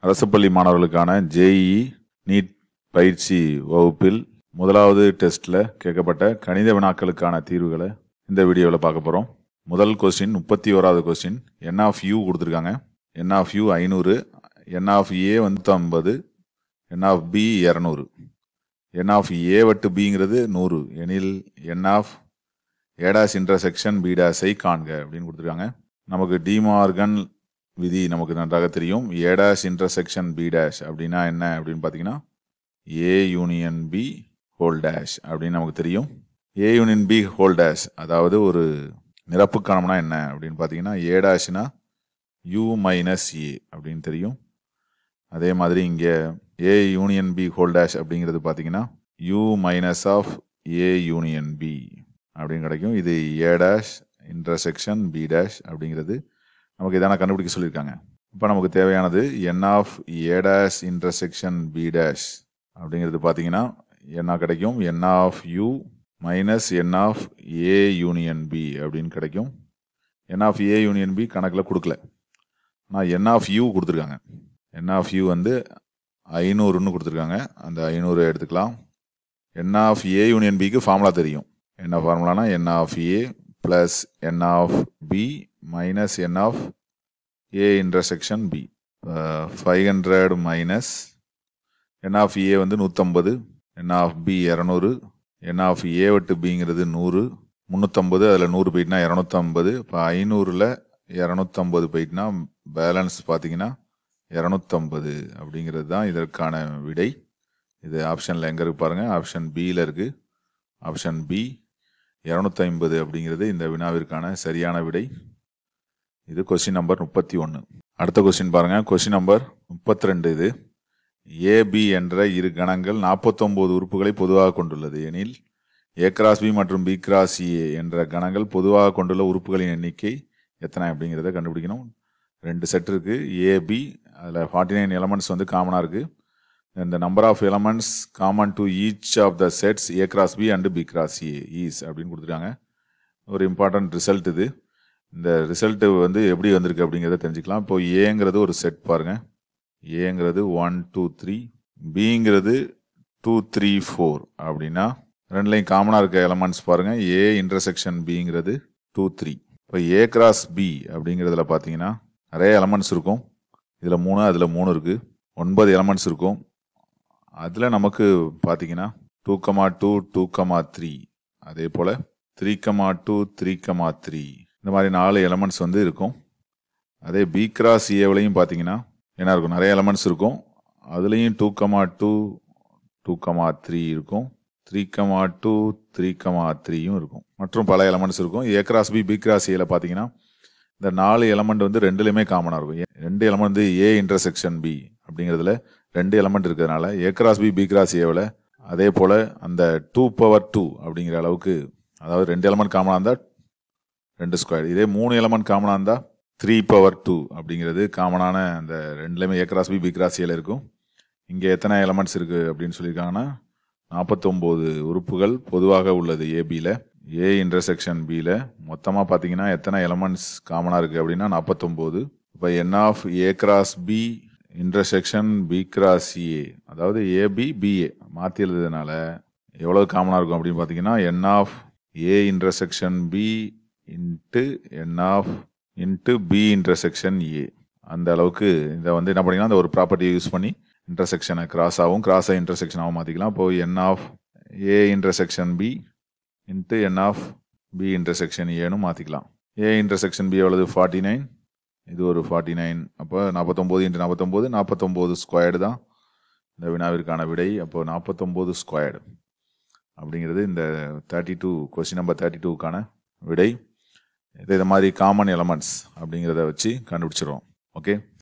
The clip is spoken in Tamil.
அரசு பள்ளி மாணவர்களுக்கான ஜேஇ நீட் பயிற்சி வகுப்பில் முதலாவது டெஸ்ட்டில் கேட்கப்பட்ட கணித வினாக்களுக்கான தீர்வுகளை இந்த வீடியோவில் பார்க்க போகிறோம் முதல் கொஸ்டின் முப்பத்தி ஓராவது கொஸ்டின் என் ஆஃப் யூ கொடுத்துருக்காங்க என் ஆஃப் யூ ஐநூறு என் ஆஃப் ஏ வந்து ஐம்பது என் ஆஃப் பி இரநூறு என் ஆஃப் ஏ வட்டு பிங்கிறது நூறு எனில் என் ஆஃப் ஏடாஸ் இன்டர்செக்ஷன் பீடாஸை காண்க அப்படின்னு கொடுத்துருக்காங்க நமக்கு டிமார்கன் விதி நமக்கு நன்றாக தெரியும் ஏடாஸ் இன்டர்செக்ஷன் பி டேஷ் அப்படின்னா என்ன அப்படின்னு பார்த்தீங்கன்னா A union B whole dash அப்படின்னு நமக்கு தெரியும் A union B whole dash அதாவது ஒரு நிரப்பு காணம்னா என்ன அப்படின்னு பார்த்தீங்கன்னா ஏ டேஷ்னா யூ மைனஸ் ஏ அப்படின்னு தெரியும் அதே மாதிரி இங்கே A union B whole dash அப்படிங்கிறது பார்த்தீங்கன்னா U minus of A union B அப்படின்னு கிடைக்கும் இது A dash intersection B dash அப்படிங்கிறது நமக்கு இதான கண்டுபிடிக்க சொல்லியிருக்காங்க இப்போ நமக்கு தேவையானது n of A dash intersection B dash அப்படிங்கிறது பார்த்தீங்கன்னா என்ன கிடைக்கும் n of U minus n of A union B அப்படின்னு கிடைக்கும் n of A union B கணக்கில் கொடுக்கல ஆனால் என் ஆஃப் யூ கொடுத்துருக்காங்க என் ஆஃப் யூ வந்து ஐநூறுன்னு கொடுத்துருக்காங்க அந்த ஐநூறு எடுத்துக்கலாம் என் ஆஃப் ஏ யூனியன் பிக்கு ஃபார்முலா தெரியும் என்ன ஃபார்முலானா n of A plus n of B minus n of A intersection B five hundred minus n of A வந்து நூற்றம்பது என் ஆஃப் பி இரநூறு என் ஆஃப் ஏ வட்டு பிங்கிறது நூறு முந்நூற்றம்பது அதில் நூறு போயிட்டுனா இரநூத்தம்பது இப்போ ஐநூறில் இரநூத்தம்பது போயிட்டுனா பேலன்ஸ் பார்த்தீங்கன்னா இரநூத்தம்பது அப்படிங்கிறது தான் இதற்கான விடை இது ஆப்ஷனில் எங்கே இருக்கு பாருங்கள் ஆப்ஷன் பியில் இருக்குது ஆப்ஷன் பி இரநூத்தி ஐம்பது அப்படிங்கிறது இந்த வினாவிற்கான சரியான விடை இது கொஸ்டின் நம்பர் முப்பத்தி ஒன்று அடுத்த கொஸ்டின் பாருங்க கொஸ்டின் நம்பர் முப்பத்தி ரெண்டு இது ஏபி என்ற இரு கணங்கள் நாற்பத்தொம்போது உறுப்புகளை பொதுவாக கொண்டுள்ளது எனில் ஏ கிராஸ் பி மற்றும் பி கிராஸ் ஏ என்ற கணங்கள் பொதுவாக கொண்டுள்ள உறுப்புகளின் எண்ணிக்கை எத்தனை அப்படிங்கிறத கண்டுபிடிக்கணும் ரெண்டு செட் இருக்கு ஏபி அதில் ஃபார்ட்டி நைன் எலமெண்ட்ஸ் வந்து காமனாக இருக்குது இந்த number of elements common to each of the sets A cross B and B cross A is அப்படின்னு கொடுத்துருக்காங்க ஒரு இம்பார்ட்டன்ட் ரிசல்ட் இது இந்த ரிசல்ட்டு வந்து எப்படி வந்திருக்கு அப்படிங்கிறத தெரிஞ்சுக்கலாம் இப்போ ஏங்கிறது ஒரு செட் பாருங்கள் ஏங்கிறது ஒன் டூ த்ரீ பிங்கிறது டூ த்ரீ ஃபோர் அப்படின்னா ரெண்டுலையும் காமனாக இருக்க எலமெண்ட்ஸ் பாருங்கள் ஏ இன்டர்செக்ஷன் பிங்கிறது டூ த்ரீ இப்போ ஏ கிராஸ் பி அப்படிங்கிறதுல பார்த்தீங்கன்னா நிறைய எலமெண்ட்ஸ் இருக்கும் இதில் மூணு அதில் மூணு இருக்குது ஒன்பது எலமெண்ட்ஸ் இருக்கும் அதில் நமக்கு பார்த்தீங்கன்னா two comma two two comma three அதே போல் three comma two three comma three இந்த மாதிரி நாலு எலமெண்ட்ஸ் வந்து இருக்கும் அதே பி கிராஸ் ஏவிலையும் பார்த்தீங்கன்னா என்ன இருக்கும் நிறைய எலமெண்ட்ஸ் இருக்கும் அதுலேயும் two comma two two comma three இருக்கும் three comma two three comma த்ரீயும் இருக்கும் மற்றும் பல எலமெண்ட்ஸ் இருக்கும் A cross B B cross ஏல பார்த்தீங்கன்னா இந்த நாலு எலமெண்ட் வந்து ரெண்டுலையுமே காமனாக இருக்கும் ஏ- ரெண்டு எலமெண்ட் வந்து ஏ இன்டர்செக்ஷன் பி அப்படிங்கிறதுல ரெண்டு எலமெண்ட் இருக்கிறதுனால A cross B B cross ஏவில் அதே போல் அந்த டூ பவர் டூ அப்படிங்கிற அளவுக்கு அதாவது ரெண்டு எலமெண்ட் காமனாக இருந்தால் ரெண்டு ஸ்கொயர் இதே மூணு எலமெண்ட் காமனாக இருந்தால் த்ரீ பவர் டூ அப்படிங்கிறது காமனான அந்த ரெண்டுலேயுமே A cross B B cross ஏல இருக்கும் இங்கே எத்தனை எலமெண்ட்ஸ் இருக்குது அப்படின்னு சொல்லியிருக்காங்கன்னா நாற்பத்தொம்போது உறுப்புகள் பொதுவாக உள்ளது ஏபியில் ஏ இன்டர்செக்ஷன் பியில் மொத்தமாக பார்த்தீங்கன்னா எத்தனை எலமெண்ட்ஸ் காமனாக இருக்குது அப்படின்னா நாற்பத்தொம்போது இப்போ n of A cross B intersection B cross A அதாவது ஏபி பிஏ மாற்றி எழுதுறதுனால எவ்வளோ காமனாக இருக்கும் அப்படின்னு பார்த்தீங்கன்னா n of A intersection B into n of into B intersection A அந்த அளவுக்கு இதை வந்து என்ன பண்ணிங்கன்னா அந்த ஒரு ப்ராப்பர்ட்டியை யூஸ் பண்ணி இன்டர்செக்ஷனை கிராஸ் ஆகும் கிராஸை இன்டர்செக்ஷனாகவும் மாற்றிக்கலாம் இப்போ n of A intersection B into n of B intersection ஏன்னு மாற்றிக்கலாம் ஏ இன்டர்செக்ஷன் பி எவ்வளவு ஃபார்ட்டி நைன் இது ஒரு ஃபார்ட்டி நைன் அப்போ நாற்பத்தொம்போது இன்ட்டு நாற்பத்தொம்போது நாற்பத்தொம்போது ஸ்கொயர்டு தான் இந்த வினாவிற்கான விடை அப்போ நாற்பத்தொம்போது ஸ்கொயர்டு அப்படிங்கிறது இந்த thirty two question number thirty டூக்கான விடை இது இது மாதிரி காமன் எலமெண்ட்ஸ் அப்படிங்கிறத வச்சு கண்டுபிடிச்சிருவோம் ஓகே